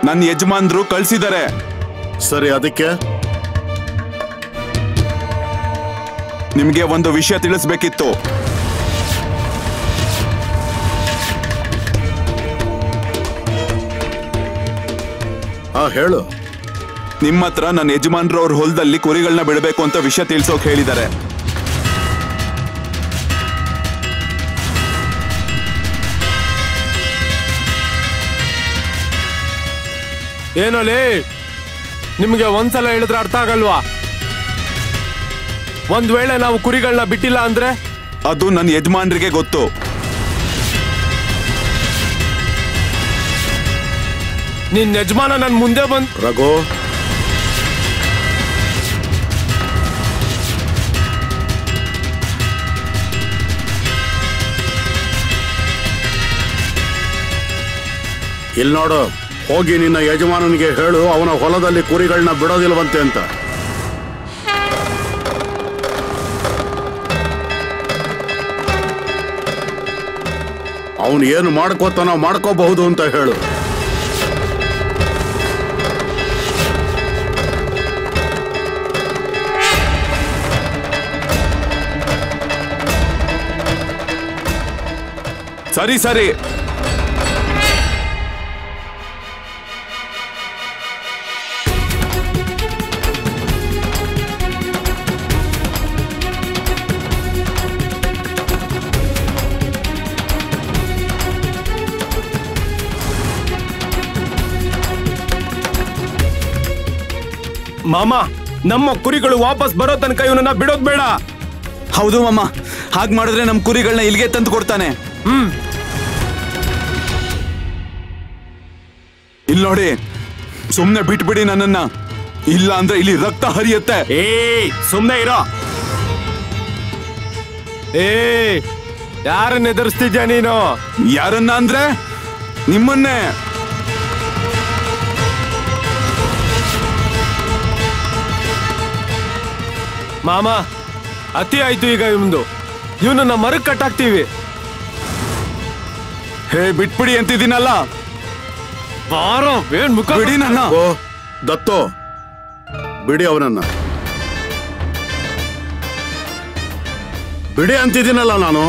ನನ್ನ ಯಜಮಾನ್ರು ಕಳ್ಸಿದ್ದಾರೆ ಸರಿ ಅದಕ್ಕೆ ನಿಮ್ಗೆ ಒಂದು ವಿಷಯ ತಿಳಿಸ್ಬೇಕಿತ್ತು ಹಾ ಹೇಳು ನಿಮ್ಮ ಹತ್ರ ನನ್ನ ಯಜಮಾನ್ರು ಅವ್ರ ಹೊಲದಲ್ಲಿ ಕುರಿಗಳನ್ನ ಬಿಡಬೇಕು ಅಂತ ವಿಷಯ ತಿಳ್ಸೋಕ್ ಹೇಳಿದ್ದಾರೆ ಏನೋಲಿ ನಿಮ್ಗೆ ಒಂದ್ಸಲ ಹೇಳಿದ್ರೆ ಅರ್ಥ ಆಗಲ್ವಾ ಒಂದ್ ವೇಳೆ ನಾವು ಕುರಿಗಳನ್ನ ಬಿಟ್ಟಿಲ್ಲ ಅಂದ್ರೆ ಅದು ನನ್ನ ಯಜಮಾನ್ರಿಗೆ ಗೊತ್ತು ನಿನ್ ಯಜಮಾನ ನನ್ ಮುಂದೆ ಬಂದ್ ರಘು ಇಲ್ಲಿ ನೋಡು ಹೋಗಿ ನಿನ್ನ ಯಜಮಾನನಿಗೆ ಹೇಳು ಅವನ ಹೊಲದಲ್ಲಿ ಕುರಿಗಳನ್ನ ಬಿಡೋದಿಲ್ವಂತೆ ಅಂತ ಅವನು ಏನು ಮಾಡ್ಕೋತಾನೋ ಮಾಡ್ಕೋಬಹುದು ಅಂತ ಹೇಳು ಸರಿ ಸರಿ ಮಾಮ ನಮ್ಮ ಕುರಿಗಳು ವಾಪಸ್ ಬರೋ ತನಕ ಇವನನ್ನ ಬಿಡೋದ್ ಬೇಡ ಹೌದು ಮಾಮ ಹಾಗೆ ಮಾಡಿದ್ರೆ ನಮ್ಮ ಕುರಿಗಳನ್ನ ಇಲ್ಲಿಗೆ ತಂದು ಕೊಡ್ತಾನೆ ಹ್ಮ್ ಇಲ್ಲಿ ನೋಡಿ ಸುಮ್ನೆ ಬಿಟ್ಬಿಡಿ ನನ್ನನ್ನ ಇಲ್ಲ ಅಂದ್ರೆ ಇಲ್ಲಿ ರಕ್ತ ಹರಿಯುತ್ತೆ ಏ ಸುಮ್ನೆ ಇರೋ ಏ ಯಾರನ್ನ ಎದುರಿಸ್ತಿದ್ಯಾ ನೀನು ಯಾರನ್ನ ಅಂದ್ರೆ ನಿಮ್ಮನ್ನೇ ಮಾಮ ಅತಿ ಆಯ್ತು ಈಗ ಇವಂದು ಇವನನ್ನ ಮರಕ್ ಕಟ್ಟಾಕ್ತೀವಿ ಹೇ ಬಿಟ್ಬಿಡಿ ಅಂತಿದ್ದೀನಲ್ಲ ಬಾರೋ ಏನ್ ಮುಖ ಬಿಡಿ ನನ್ನ ಓ ದತ್ತು ಬಿಡಿ ಅವನನ್ನ ಬಿಡಿ ಅಂತಿದ್ದೀನಲ್ಲ ನಾನು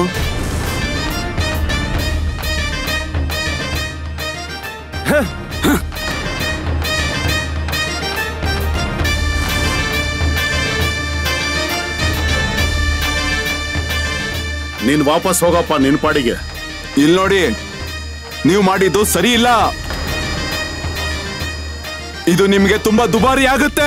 ನೀನ್ ವಾಪಸ್ ಹೋಗಪ್ಪ ನಿನ್ ಪಾಡಿಗೆ ಇಲ್ಲಿ ನೋಡಿ ನೀವು ಮಾಡಿದ್ದು ಸರಿ ಇಲ್ಲ ಇದು ನಿಮ್ಗೆ ತುಂಬಾ ದುಬಾರಿ ಆಗುತ್ತೆ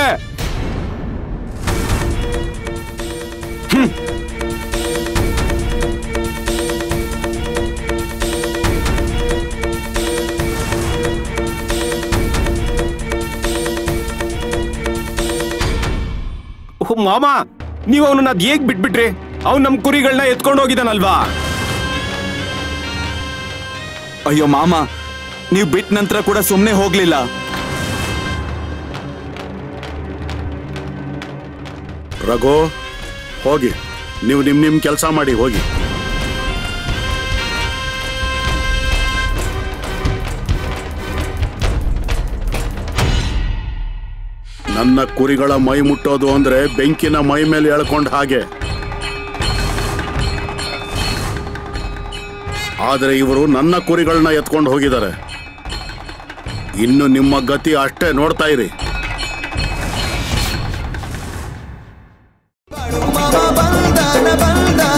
ಓ, ಮಾಮ ನೀವು ಅವನನ್ನ ಅದ್ ಹೇಗ್ ಬಿಟ್ಬಿಟ್ರಿ ಅವ್ನು ನಮ್ ಕುರಿಗಳನ್ನ ಎತ್ಕೊಂಡು ಹೋಗಿದಾನಲ್ವಾ ಅಯ್ಯೋ ಮಾಮ ನೀವು ಬಿಟ್ಟ ನಂತರ ಕೂಡ ಸುಮ್ಮನೆ ಹೋಗ್ಲಿಲ್ಲ ರಘು ಹೋಗಿ ನೀವು ನಿಮ್ ನಿಮ್ ಕೆಲಸ ಮಾಡಿ ಹೋಗಿ ನನ್ನ ಕುರಿಗಳ ಮೈ ಮುಟ್ಟೋದು ಅಂದ್ರೆ ಬೆಂಕಿನ ಮೈ ಮೇಲೆ ಎಳ್ಕೊಂಡ್ ಹಾಗೆ ಆದರೆ ಇವರು ನನ್ನ ಕುರಿಗಳನ್ನ ಎತ್ಕೊಂಡು ಹೋಗಿದ್ದಾರೆ ಇನ್ನು ನಿಮ್ಮ ಗತಿ ಅಷ್ಟೇ ನೋಡ್ತಾ ಇರಿ ಬಂದನ ಬಂದ